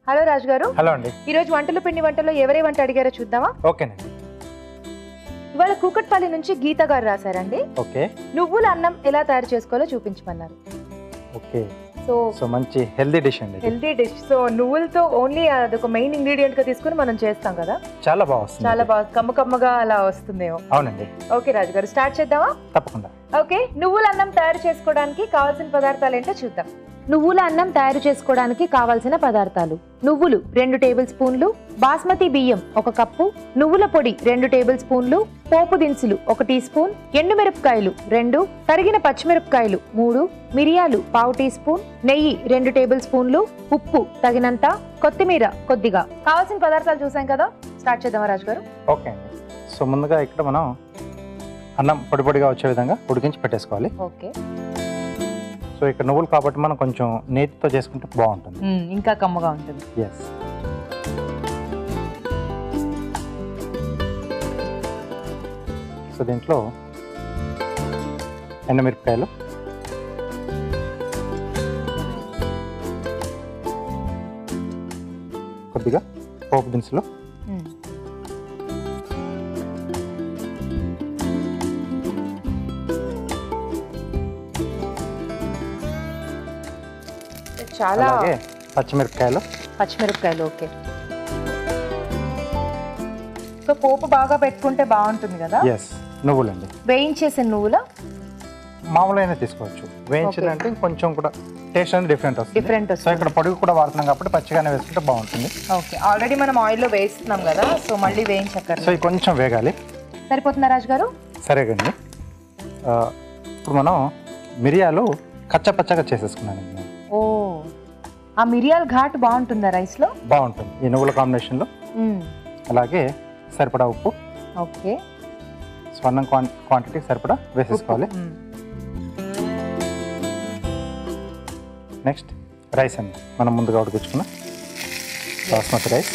Hello రాజు గారు hello అండి ఈ రోజు వంటలు పిండి వంటలో ఎవరే వంట అడిగారో చూద్దామా ఓకేనండి ఇవాళ కూకట్పల్లి నుంచి గీత గారు రాశారండి ఓకే నువ్వుల అన్నం ఎలా తయారు చేసుకోవాలో చూపించమన్నారు ఓకే సో సో మంచి హెల్దీ డిష్ అండి ఇది. హెల్తీ డిష్ సో నువ్వులతో ఓన్లీ అదొక మెయిన్ ఇంగ్రీడియంట్ గా తీసుకుని మనం చేస్తాం కదా చాలా బాగా వస్తుంది చాలా ఇది. బాగా కమ్మ కమ్మగా అలా వస్తుందేమో అవునండి ఓకే రాజు గారు స్టార్ట్ చేద్దామా తప్పకుండా ఓకే నువ్వుల అన్నం తయారు చేసుకోవడానికి కావాల్సిన పదార్థాలు ఏంటో చూద్దాం నువ్వుల అన్నం తయారు చేసుకోవడానికి కావాల్సిన పదార్థాలు నువ్వులు రెండు టేబుల్ స్పూన్లు బాస్మతి బియ్యం ఒక కప్పు నువ్వుల పొడి రెండు టేబుల్ స్పూన్లు పోపు దినుసులు ఒక టీ స్పూన్ ఎండుమిరపకాయలు రెండు తరిగిన పచ్చిమిరపకాయలు మూడు మిరియాలు పావు టీ స్పూన్ నెయ్యి రెండు టేబుల్ స్పూన్లు ఉప్పు తగినంత కొత్తిమీర కొద్దిగా కావాల్సిన పదార్థాలు చూసాం కదా స్టార్ట్ చేద్దామా రాజు గారు ఓకే అండి సో ముందుగా ఇక్కడ మనం అన్నం పొడి పొడిగా వచ్చే విధంగా ఉడికించి పెట్టేసుకోవాలి ఓకే సో ఇక్కడ నువ్వులు కాబట్టి మనం కొంచెం నేతితో చేసుకుంటే బాగుంటుంది ఇంకా కమ్మగా ఉంటుంది ఎస్ సో దీంట్లో ఎండమిరపకాయలు కొద్దిగా పోపు దినుసులు చాలా అలాగే పచ్చిమిరపకాయలు పచ్చిమిరపకాయలు ఓకే సో పోపు బాగా పెట్టుకుంటే బాగుంటుంది కదా ఎస్ నువ్వులండి వేయించేసిన నువ్వుల మామూలుగానే తీసుకోవచ్చు వేయించిందంటే కొంచెం కూడా టేస్ట్ అనేది డిఫరెంట్ వస్తుంది డిఫరెంట్ సో ఇక్కడ పొడుగు కూడా వాడుతున్నాం కాబట్టి పచ్చిగానే వేసుకుంటే బాగుంటుంది ఓకే ఆల్రెడీ మనం ఆయిల్లో వేస్తున్నాం కదా సో మళ్ళీ సో వేయించక్కర్లేదు ఇది కొంచెం వేగాలి సరిపోతుందా రాజు గారు సరేగండి ఆ, ఇప్పుడు మనం మిరియాలు కచ్చపచ్చగా చేసేసుకున్నానండి నేను ఓ ఆ మిరియాల ఘాట్ బాగుంటుందా రైస్ లో బాగుంటుంది ఈ నువ్వుల కాంబినేషన్లో అలాగే సరిపడా ఉప్పు ఓకే స్వర్ణం క్వాన్ క్వాంటిటీ సరిపడా వేసేసుకోవాలి నెక్స్ట్ రైస్ అండి మనం ముందుగా ఉడికించుకున్న బాస్మతి రైస్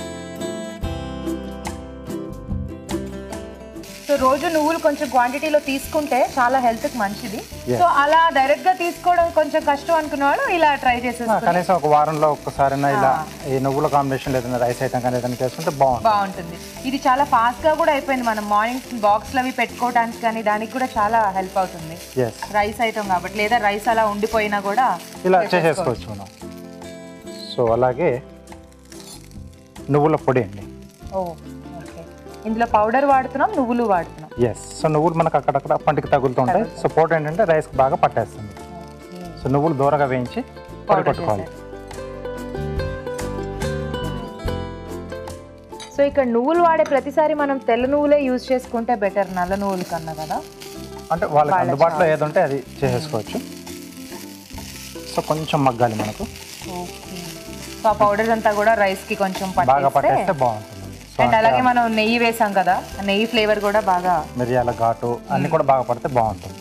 సో రోజు నువ్వులు కొంచెం క్వాంటిటీలో తీసుకుంటే చాలా హెల్త్ కి మంచిది Yes. సో అలా డైరెక్ట్ గా తీసుకోవడం కొంచెం కష్టం అనుకునేవాడు ఇలా ట్రై ఆ, చేసేసుకుని కనీసం ఒక వారంలో ఒక్కసారైనా ఇలా ఈ నువ్వుల కాంబినేషన్ ఏదైనా రైస్ ఐటమ్ కానీ ఏదైనా చేసుకుంటే బాగుంటుంది బాగుంటుంది ఇది చాలా ఫాస్ట్ గా కూడా అయిపోయింది మనం మార్నింగ్ బాక్స్ అవి పెట్టుకోవడానికి కానీ దానికి కూడా చాలా హెల్ప్ అవుతుంది ఎస్ రైస్ ఐటమ్ కాబట్టి లేదా రైస్ అలా ఉండిపోయినా కూడా ఇలా చేసేసుకోవచ్చు మనం సో అలాగే నువ్వుల పొడి అండి ఓ ఓకే ఇందులో పౌడర్ వాడుతున్నాం నువ్వులు వాడుతున్నాం ఎస్ సో నువ్వులు మనకు అక్కడక్కడ పంటికి తగులుతుంటాయి సో పొడి ఏంటంటే రైస్కి బాగా పట్టేస్తుంది సో నువ్వులు దూరగా వేయించి పొడి Powder కొట్టుకోవాలి సో ఇక్కడ నువ్వులు వాడే ప్రతిసారి మనం తెల్ల నువ్వులే యూజ్ చేసుకుంటే బెటర్ నల్ల నువ్వుల కన్నా కదా అంటే వాళ్ళకి వాళ్ళ అందుబాటులో ఏది ఉంటే అది చేసేసుకోవచ్చు సో కొంచెం మగ్గాలి మనకు సో ఆ పౌడర్ అంతా కూడా రైస్ కి కొంచెం బాగా పట్టేస్తే పట్టేస్తే బాగుంటుంది సో అండ్ అలాగే మనం నెయ్యి వేసాం కదా ఆ నెయ్యి ఫ్లేవర్ కూడా బాగా మిరియాల ఘాటు అన్ని కూడా బాగా పడితే బాగుంటుంది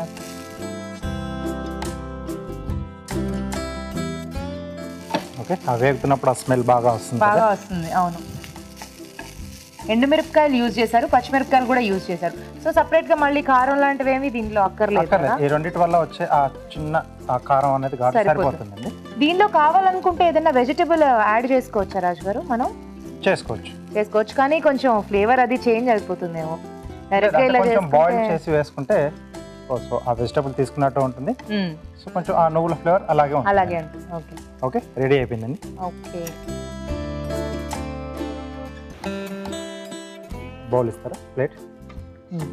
ఓకే ఆ వేగుతున్నప్పుడు ఆ స్మెల్ బాగా వస్తుంది బాగా కదా వస్తుంది అవును ఎండుమిరపకాయలు యూజ్ చేశారు పచ్చిమిరపకాయలు కూడా యూజ్ చేశారు సో సపరేట్ గా మళ్ళీ కారం లాంటివి ఏమి దీనిలో అక్కర్లేదు కదా అక్కర్లేదు ఈ రెండింటి వల్ల వచ్చే ఆ చిన్న ఆ కారం అనేది ఘాటు సరిపోతుంది. సరిపోతుందండి దీనిలో కావాలనుకుంటే ఏదైనా వెజిటబుల్ యాడ్ చేసుకోవచ్చా రాజు గారు మనం చేసుకోవచ్చు చేసుకోవచ్చు కానీ కొంచెం ఫ్లేవర్ అది చేంజ్ అయిపోతుందేమో డైరెక్ట్ గా అంటే ఇలా కొంచెం బాయిల్ చేసుకుంటే చేసి వేసుకుంటే ఓ, సో ఆ వెజిటబుల్ తీసుకున్నట్టు ఉంటుంది మ్మ్. సో కొంచెం ఆ నువ్వుల ఫ్లేవర్ అలాగే ఉంటుంది అలాగే ఉంటుంది ఓకే ఓకే రెడీ అయిపోయిందండి ఓకే బౌల్ ఇస్తారా ప్లేట్ మ్మ్.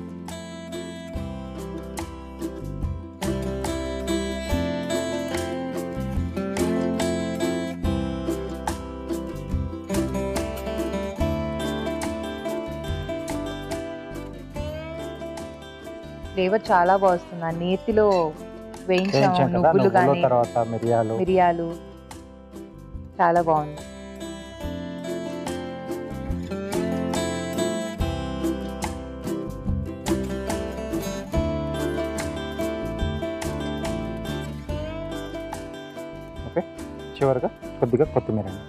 ఫ్లేవర్ చాలా బాగా వస్తుంది ఆ నేతిలో వేయించాము వేయించాం కదా నువ్వులు నువ్వులు కానీ తర్వాత మిరియాలు మిరియాలు చాలా బాగుంది ఓకే చివరిగా కొద్దిగా కొత్తిమీర అండి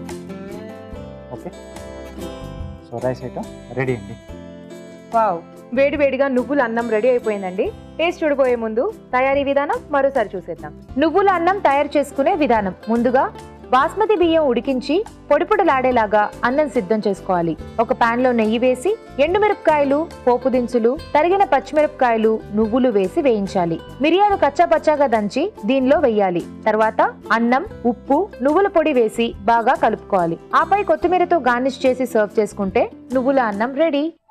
okay so rice item ready అండి వావ్ వేడివేడిగా నువ్వుల అన్నం రెడీ అయిపోయిందండి టేస్ట్ చూడబోయే ముందు తయారీ విధానం మరోసారి చూసేద్దాం నువ్వుల అన్నం తయారు చేసుకునే విధానం ముందుగా బాస్మతి బియ్యం ఉడికించి పొడిపొడిలాడేలాగా అన్నం సిద్ధం చేసుకోవాలి ఒక పాన్ లో నెయ్యి వేసి ఎండుమిరపకాయలు పోపు దినుసులు తరిగిన పచ్చిమిరపకాయలు నువ్వులు వేసి వేయించాలి మిరియాలు కచ్చా పచ్చాగా దంచి దీనిలో వేయాలి తర్వాత అన్నం ఉప్పు నువ్వుల పొడి వేసి బాగా కలుపుకోవాలి ఆపై కొత్తిమీరతో గార్నిష్ చేసి సర్వ్ చేసుకుంటే నువ్వుల అన్నం రెడీ